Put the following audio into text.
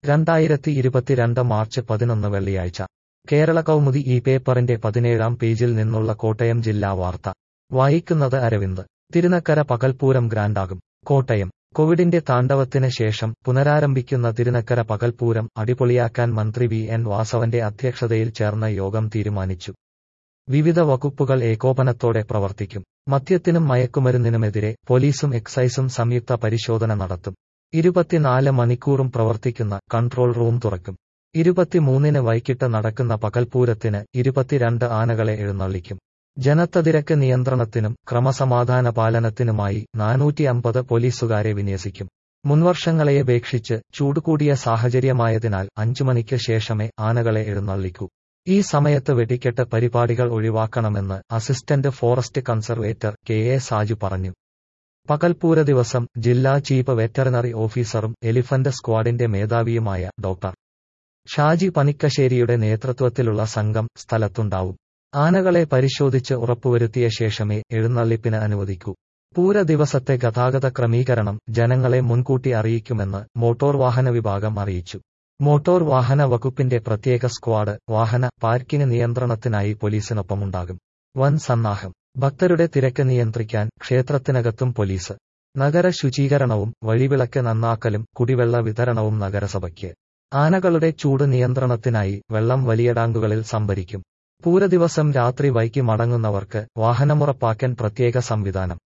രണ്ടായിരത്തി ഇരുപത്തിരണ്ട് മാർച്ച് പതിനൊന്ന് വെള്ളിയാഴ്ച കേരള കൗമുദി ഈ പേപ്പറിന്റെ പതിനേഴാം പേജിൽ നിന്നുള്ള കോട്ടയം ജില്ലാ വാർത്ത വായിക്കുന്നത് അരവിന്ദ് തിരുനക്കര പകൽപൂരം ഗ്രാൻഡാകും കോട്ടയം കോവിഡിന്റെ താണ്ഡവത്തിന് ശേഷം പുനരാരംഭിക്കുന്ന തിരുനക്കര പകൽപൂരം അടിപൊളിയാക്കാൻ മന്ത്രി വി എൻ വാസവന്റെ അധ്യക്ഷതയിൽ ചേർന്ന യോഗം തീരുമാനിച്ചു വിവിധ വകുപ്പുകൾ ഏകോപനത്തോടെ പ്രവർത്തിക്കും മദ്യത്തിനും മയക്കുമരുന്നിനുമെതിരെ പോലീസും എക്സൈസും സംയുക്ത പരിശോധന നടത്തും ഇരുപത്തിനാല് മണിക്കൂറും പ്രവർത്തിക്കുന്ന കൺട്രോൾ റൂം തുറക്കും ഇരുപത്തിമൂന്നിന് വൈകിട്ട് നടക്കുന്ന പകൽപൂരത്തിന് ഇരുപത്തിരണ്ട് ആനകളെ എഴുന്നള്ളിക്കും ജനത്തതിരക്ക് നിയന്ത്രണത്തിനും ക്രമസമാധാന പാലനത്തിനുമായി നാനൂറ്റി അമ്പത് പോലീസുകാരെ വിന്യസിക്കും മുൻവർഷങ്ങളെ അപേക്ഷിച്ച് ചൂടുകൂടിയ സാഹചര്യമായതിനാൽ അഞ്ചു മണിക്ക് ശേഷമേ ആനകളെ എഴുന്നള്ളിക്കൂ ഈ സമയത്ത് വെടിക്കെട്ട് പരിപാടികൾ ഒഴിവാക്കണമെന്ന് assistant forest conservator K A Saju പറഞ്ഞു പകൽപൂര ദിവസം ജില്ലാ ചീഫ് വെറ്ററിനറി ഓഫീസറും എലിഫന്റ് സ്ക്വാഡിന്റെ മേധാവിയുമായ ഡോക്ടർ ഷാജി പനിക്കശ്ശേരിയുടെ നേതൃത്വത്തിലുള്ള സംഘം സ്ഥലത്തുണ്ടാവും ആനകളെ പരിശോധിച്ച് ഉറപ്പുവരുത്തിയ ശേഷമേ എഴുന്നള്ളിപ്പിന് അനുവദിക്കൂ പൂര ദിവസത്തെ ഗതാഗത ക്രമീകരണം ജനങ്ങളെ മുൻകൂട്ടി അറിയിക്കുമെന്ന് മോട്ടോർ വാഹന വിഭാഗം അറിയിച്ചു മോട്ടോർ വാഹന വകുപ്പിന്റെ പ്രത്യേക സ്ക്വാഡ് വാഹന പാർക്കിംഗ് നിയന്ത്രണത്തിനായി പോലീസിനൊപ്പമുണ്ടാകും വൻ സന്നാഹം ഭക്തരുടെ തിരക്ക് നിയന്ത്രിക്കാൻ ക്ഷേത്രത്തിനകത്തും പോലീസ് നഗര ശുചീകരണവും വഴിവിളക്ക് നന്നാക്കലും കുടിവെള്ള വിതരണവും നഗരസഭയ്ക്ക് ആനകളുടെ ചൂട് നിയന്ത്രണത്തിനായി വെള്ളം വലിയ ടാങ്കുകളിൽ സംഭരിക്കും പൂരദിവസം രാത്രി വൈകി മടങ്ങുന്നവർക്ക് വാഹനമുറപ്പാക്കാൻ പ്രത്യേക സംവിധാനം